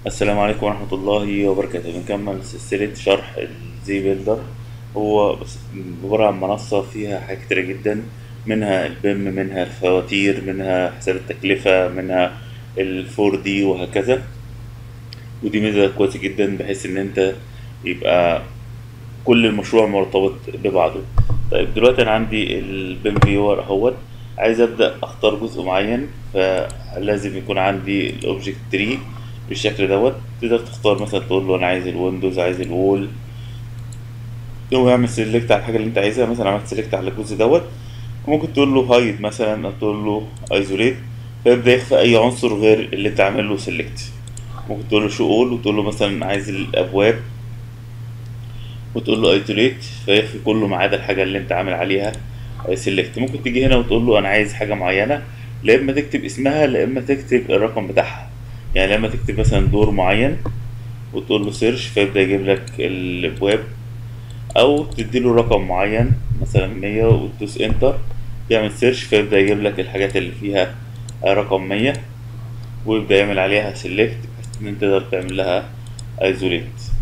السلام عليكم ورحمة الله وبركاته بنكمل سلسلة شرح الزي بيلدر هو بس- عبارة عن منصة فيها حاجات كتيرة جدا منها البيم منها الفواتير منها حساب التكلفة منها الفور دي وهكذا ودي ميزة كويسة جدا بحيث إن أنت يبقى كل المشروع مرتبط ببعضه طيب دلوقتي انا عندي البيم فيور اهوت عايز ابدا اختار جزء معين فلازم يكون عندي الاوبجكت تري بالشكل دوت تقدر تختار مثلا تقول له انا عايز الويندوز عايز الوول هو يعمل سيلكت على الحاجه اللي انت عايزها مثلا عملت سيلكت على الجزء دوت ممكن تقول له هايد مثلا او تقول له ايزوليت فيبدا يخفي اي عنصر غير اللي انت عامل له سيلكت ممكن تقول له شو اول وتقول له مثلا عايز الابواب وتقول له ايزوليت فيخفي كله ما عدا الحاجه اللي انت عامل عليها سيلكت ممكن تيجي هنا وتقول له انا عايز حاجه معينه لا اما تكتب اسمها لا اما تكتب الرقم بتاعها يعني لا اما تكتب مثلا دور معين وتقول له سيرش فيبدا يجيب لك الابواب او تديله رقم معين مثلا 100 وتدوس انتر يعمل سيرش فيبدا يجيب لك الحاجات اللي فيها رقم 100 ويبدا يعمل عليها سيلكت بحيث ان انت تقدر تعمل لها ايزوليت